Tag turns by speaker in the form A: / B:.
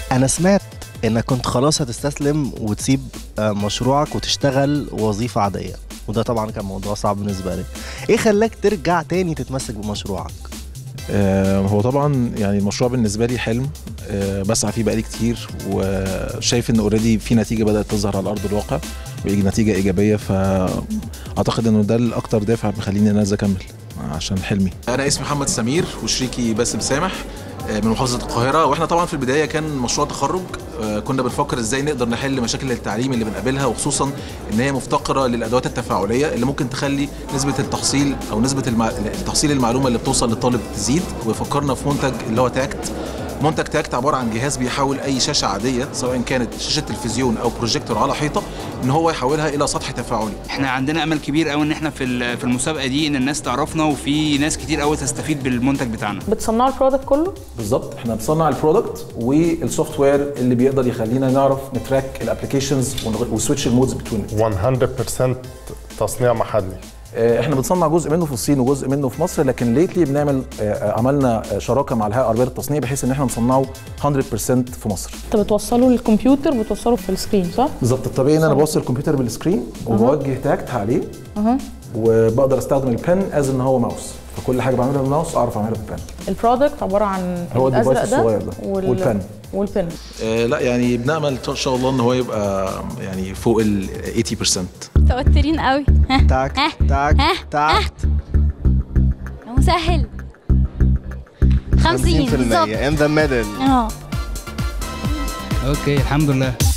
A: انا سمعت انك كنت خلاص هتستسلم وتسيب آه، مشروعك وتشتغل وظيفه عاديه وده طبعا كان موضوع صعب بالنسبه لي ايه خلاك ترجع تاني تتمسك بمشروعك
B: آه، هو طبعا يعني المشروع بالنسبه لي حلم آه، بسعى فيه بقالي كتير وشايف ان اوريدي في نتيجه بدات تظهر على ارض الواقع ويجي نتيجه ايجابيه فاعتقد انه ده الاكتر دافع بيخليني ان انا عايز اكمل عشان حلمي
C: انا اسمي محمد سمير وشريكي باسم سامح آه، من محافظه القاهره واحنا طبعا في البدايه كان مشروع تخرج آه، كنا بنفكر ازاي نقدر نحل مشاكل التعليم اللي بنقابلها وخصوصا ان هي مفتقره للادوات التفاعليه اللي ممكن تخلي نسبه التحصيل او نسبه المع... تحصيل المعلومه اللي بتوصل للطالب تزيد وفكرنا في منتج اللي هو تاكت منتج تاكت عباره عن جهاز بيحول اي شاشه عاديه سواء كانت شاشه تلفزيون او بروجيكتور على حيطه ان هو يحولها الى سطح تفاعلي
D: احنا عندنا امل كبير قوي ان احنا في ال- في المسابقه دي ان الناس تعرفنا وفي ناس كتير قوي تستفيد بالمنتج بتاعنا
E: بتصنعوا البرودكت كله
F: بالظبط احنا بنصنع البرودكت والسوفت وير اللي بيقدر يخلينا نعرف نتراك الابلكيشنز وسويتش المودز بتوين
G: 100% تصنيع محلي
F: احنا بنصنع جزء منه في الصين وجزء منه في مصر لكن ليتلي بنعمل آه، عملنا شراكه مع الهيئه العربيه للتصنيع بحيث ان احنا نصنعه 100% في مصر
E: انت بتوصله للكمبيوتر بتوصله في السكرين صح؟
F: بالظبط الطبيعي ان انا بوصل الكمبيوتر بالسكرين وبوجه تاكت عليه وبقدر استخدم البن از ان هو ماوس فكل حاجه بعملها بالماوس اعرف اعملها بالبن
E: البرودكت عباره عن
F: هو
E: الازرق
F: الديفايس
E: ده
F: الصغير ده
E: وال...
F: والبن
E: والبن
C: آه، لا يعني بنامل ان شاء الله ان هو يبقى يعني فوق ال 80%
H: متوترين قوي ها
A: تاك
H: ها
A: تاك
H: ها
A: تاك
H: يا مسهل 50 بالظبط
A: in the middle
H: اه
D: اوكي الحمد لله